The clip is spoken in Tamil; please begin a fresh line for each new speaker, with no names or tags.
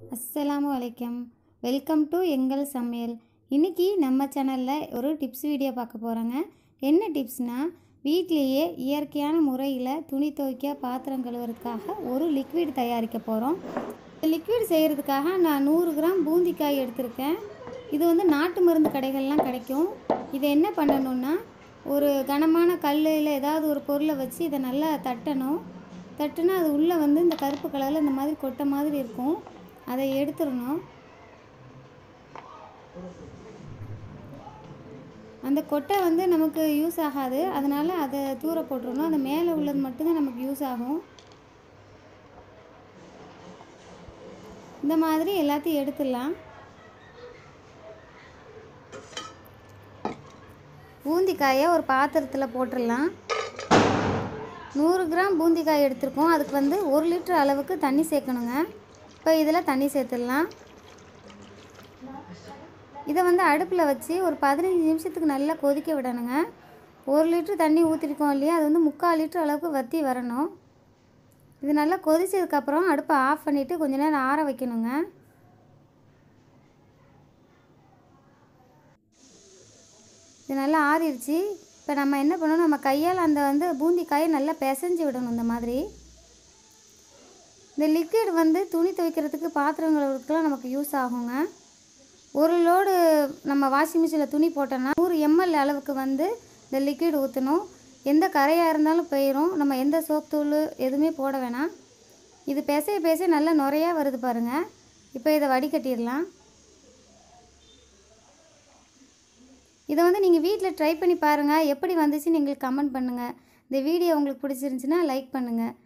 அஸ்ஸலாமு அலைக்கம் வெல்கம் டு எங்கள் சமையல் இன்றைக்கி நம்ம சேனலில் ஒரு டிப்ஸ் வீடியோ பார்க்க போகிறோங்க என்ன டிப்ஸ்னால் வீட்டிலேயே இயற்கையான முறையில் துணி துவைக்க பாத்திரம் கழுவுறதுக்காக ஒரு லிக்விட் தயாரிக்க போகிறோம் லிக்விட் செய்கிறதுக்காக நான் நூறு கிராம் பூந்திக்காய் எடுத்திருக்கேன் இது வந்து நாட்டு மருந்து கடைகள்லாம் கிடைக்கும் இதை என்ன பண்ணணுன்னா ஒரு கனமான கல்லில் ஏதாவது ஒரு பொருளை வச்சு இதை நல்லா தட்டணும் தட்டுனா அது உள்ளே வந்து இந்த கருப்பு கலரில் இந்த மாதிரி கொட்டை மாதிரி இருக்கும் அதை எடுத்துடணும் அந்த கொட்டை வந்து நமக்கு யூஸ் ஆகாது அதனால் அதை தூர போட்டுறணும் அந்த மேலே உள்ளது மட்டும்தான் நமக்கு யூஸ் ஆகும் இந்த மாதிரி எல்லாத்தையும் எடுத்துடலாம் பூந்திக்காயை ஒரு பாத்திரத்தில் போட்டுடலாம் நூறு கிராம் பூந்திக்காய் எடுத்திருக்கோம் அதுக்கு வந்து ஒரு லிட்டர் அளவுக்கு தண்ணி சேர்க்கணுங்க இப்போ இதில் தண்ணி சேர்த்துடலாம் இதை வந்து அடுப்பில் வச்சு ஒரு பதினஞ்சு நிமிஷத்துக்கு நல்லா கொதிக்க விடணுங்க ஒரு லிட்டர் தண்ணி ஊற்றிருக்கோம் இல்லையா அது வந்து முக்கால் லிட்டர் அளவுக்கு வற்றி வரணும் இது நல்லா கொதிச்சதுக்கப்புறம் அடுப்பை ஆஃப் பண்ணிவிட்டு கொஞ்ச நேரம் ஆற வைக்கணுங்க இது நல்லா ஆறிடுச்சு இப்போ நம்ம என்ன பண்ணணும் நம்ம கையால் அந்த வந்து பூந்திக்காயை நல்லா பிசைஞ்சு விடணும் இந்த மாதிரி இந்த லிக்விட் வந்து துணி துவைக்கிறதுக்கு பாத்திரம் கழுவுறதுக்குலாம் நமக்கு யூஸ் ஆகுங்க ஒரு லோடு நம்ம வாஷிங் மிஷினில் துணி போட்டோன்னா நூறு எம்எல் அளவுக்கு வந்து இந்த லிக்விட் ஊற்றணும் எந்த கரையாக இருந்தாலும் போயிடும் நம்ம எந்த சோப் தூள் எதுவுமே போட வேணாம் இது பேச பேச நல்லா நுறையா வருது பாருங்கள் இப்போ இதை வடிகட்டிடலாம் இதை வந்து நீங்கள் வீட்டில் ட்ரை பண்ணி பாருங்கள் எப்படி வந்துச்சுன்னு எங்களுக்கு கமெண்ட் பண்ணுங்கள் இந்த வீடியோ உங்களுக்கு பிடிச்சிருந்துச்சின்னா லைக் பண்ணுங்கள்